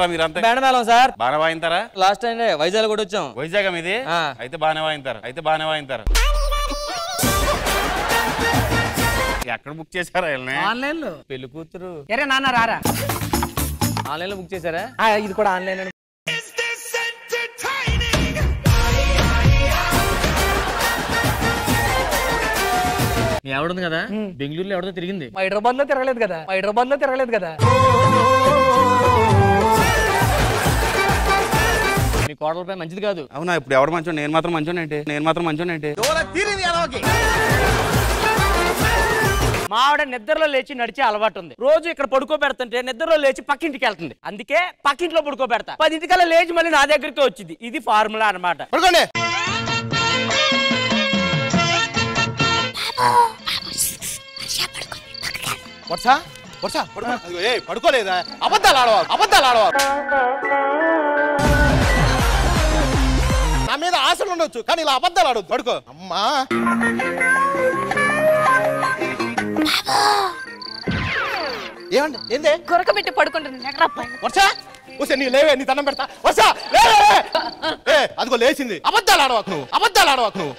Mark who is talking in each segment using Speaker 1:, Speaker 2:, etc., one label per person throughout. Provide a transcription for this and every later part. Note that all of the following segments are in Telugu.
Speaker 1: మేళాలా మీరంతా
Speaker 2: బ్యాండ్ మేళం సార్
Speaker 1: బాగానే వాయింతారా
Speaker 2: లాస్ట్ టైం వైజాగ్ కూడా వచ్చాం
Speaker 1: వైజాగ్ మీది
Speaker 2: ఆ.
Speaker 1: అయితే బాగానే వాయింతారు అయితే బాగానే వాయింతారు ఎక్కడ బుక్ చేశారా వీళ్ళని
Speaker 3: ఆన్లైన్ లో
Speaker 2: పెళ్లి కూతురు
Speaker 3: ఎరే నాన్న రారా
Speaker 2: ఆన్లైన్ లో బుక్ చేశారా
Speaker 3: ఆ, ఇది కూడా ఆన్లైన్ అని
Speaker 2: మీ ఆవిడ కదా బెంగళూరులో ఎవరితో తిరిగింది
Speaker 3: మా హైదరాబాద్ లో తిరగలేదు కదా మా హైదరాబాద్ లో తిరగలేదు కదా
Speaker 2: మీ కోడలపై మంచిది కాదు
Speaker 1: అవునా ఇప్పుడు ఎవడు మంచోడు నేను మాత్రం మంచోడు ఏంటి నేను మాత్రం మంచోడు ఏంటి
Speaker 2: మా ఆవిడ నిద్రలో లేచి నడిచే అలవాటు ఉంది రోజు ఇక్కడ పడుకోబెడుతుంటే నిద్రలో లేచి పక్కింటికి వెళ్తుంది అందుకే పక్కింట్లో పడుకోబెడతా పదింటికల్లా లేచి మళ్ళీ నా దగ్గరికి వచ్చింది ఇది ఫార్ములా అన్నమాట
Speaker 4: పడుకోండి వర్ష వర్ష పడుకో అదిగో, ఏయ్ పడుకోలేదా అబద్ధాలు ఆడవా అబద్ధాలు ఆడవా నా మీద ఆశలు ఉండొచ్చు కానీ ఇలా అబద్ధాలు ఆడవద్దు పడుకో అమ్మా ఏమండి ఏందే
Speaker 5: గురక పెట్టి పడుకుంటుంది ఎక్కడ
Speaker 4: వర్ష వస్తే నీ లేవే నీ దండం పెడతా వర్ష లేవే ఏ అదిగో లేచింది అబద్ధాలు ఆడవాకు నువ్వు అబద్ధాలు ఆడవాకు నువ్వు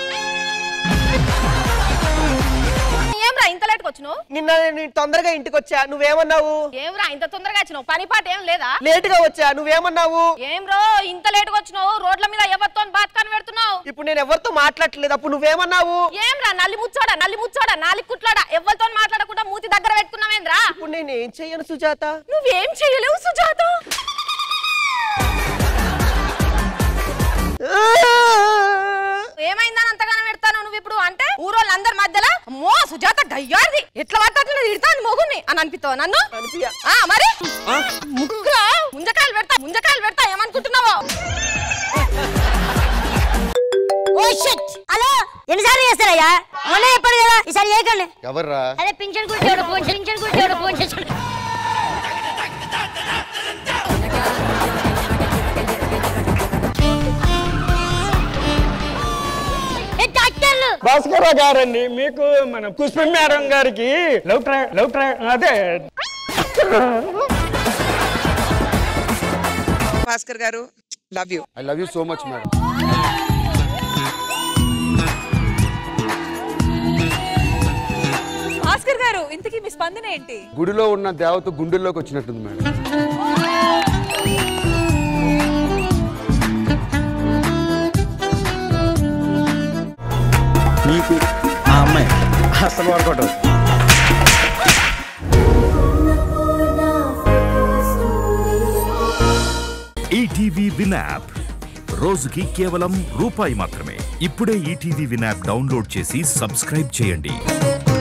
Speaker 5: ఏమ్రా ఇంత లేట్కి వచ్చినావు
Speaker 6: నిన్న నేను తొందరగా ఇంటికి వచ్చా నువ్వేమన్నావు
Speaker 5: ఏమ్రా ఇంత తొందరగా వచ్చినావు పని పాట ఏం లేదా
Speaker 6: లేట్ గా వచ్చా నువ్వేమన్నావు
Speaker 5: ఏం రో ఇంత లేట్గా వచ్చినావు రోడ్ల మీద ఎవరితో బాత్కాని పెడుతున్నావు
Speaker 6: ఇప్పుడు నేను ఎవరితో మాట్లాడట్లేదు అప్పుడు నువ్వేమన్నావు
Speaker 5: ఏమ్రా నల్లి ముచ్చాడా నల్లి ముచ్చాడా నాలి కుట్లాడా ఎవరితో మాట్లాడకుండా మూతి దగ్గర పెట్టుకున్నావేంద్రా
Speaker 6: ఇప్పుడు నేను ఏం చెయ్యను సుజాత
Speaker 5: నువ్వేం చెయ్యలేవు సుజాత ఏమైందని అంతగానో పెడతాను నువ్వు ఇప్పుడు అంటే ఊరోళ్ళందరి మధ్యలో అమ్మో సుజాత గయ్యాడిది ఎట్లా పట్టట్లేదు తిడతాను మొగుని అని అనిపిస్తావు నన్ను
Speaker 6: అనిపియా.
Speaker 5: ఆ మరి ముక్కులో ముంజకాయలు పెడతా ముంజకాయలు పెడతా ఏమనుకుంటున్నావో
Speaker 7: ఓ షిట్ హలో ఎన్నిసార్లు చేస్తారయ్యా మొన్న చెప్పాడు కదా ఈసారి చేయకండి
Speaker 4: ఎవర్రా
Speaker 7: అదే పింఛన్ గురించి ఎవడో ఫోన్ చేసి పింఛన్ గురించి ఎవడో ఫోన్ చేసి ఏ డాక్టర్లు
Speaker 2: భాస్కర గారండి మీకు మన పుష్ప మేడం గారికి లవ్ ట్రై లవ్ ట్రై అదే
Speaker 8: భాస్కర్ గారు love you
Speaker 4: I love you so much madam
Speaker 5: Bhaskar గారు ఇంతకీ మీ స్పందన ఏంటి
Speaker 4: గుడిలో ఉన్న దేవత గుండెల్లోకి వచ్చినట్టుంది మేడం
Speaker 2: నీకు ఆ అమ్మాయి అసలు వర్కౌట్
Speaker 9: ఈటీవీ విన్ యాప్ రోజుకి కేవలం రూపాయి మాత్రమే ఇప్పుడే ఈటీవీ విన్ యాప్ డౌన్లోడ్ చేసి సబ్స్క్రైబ్ చేయండి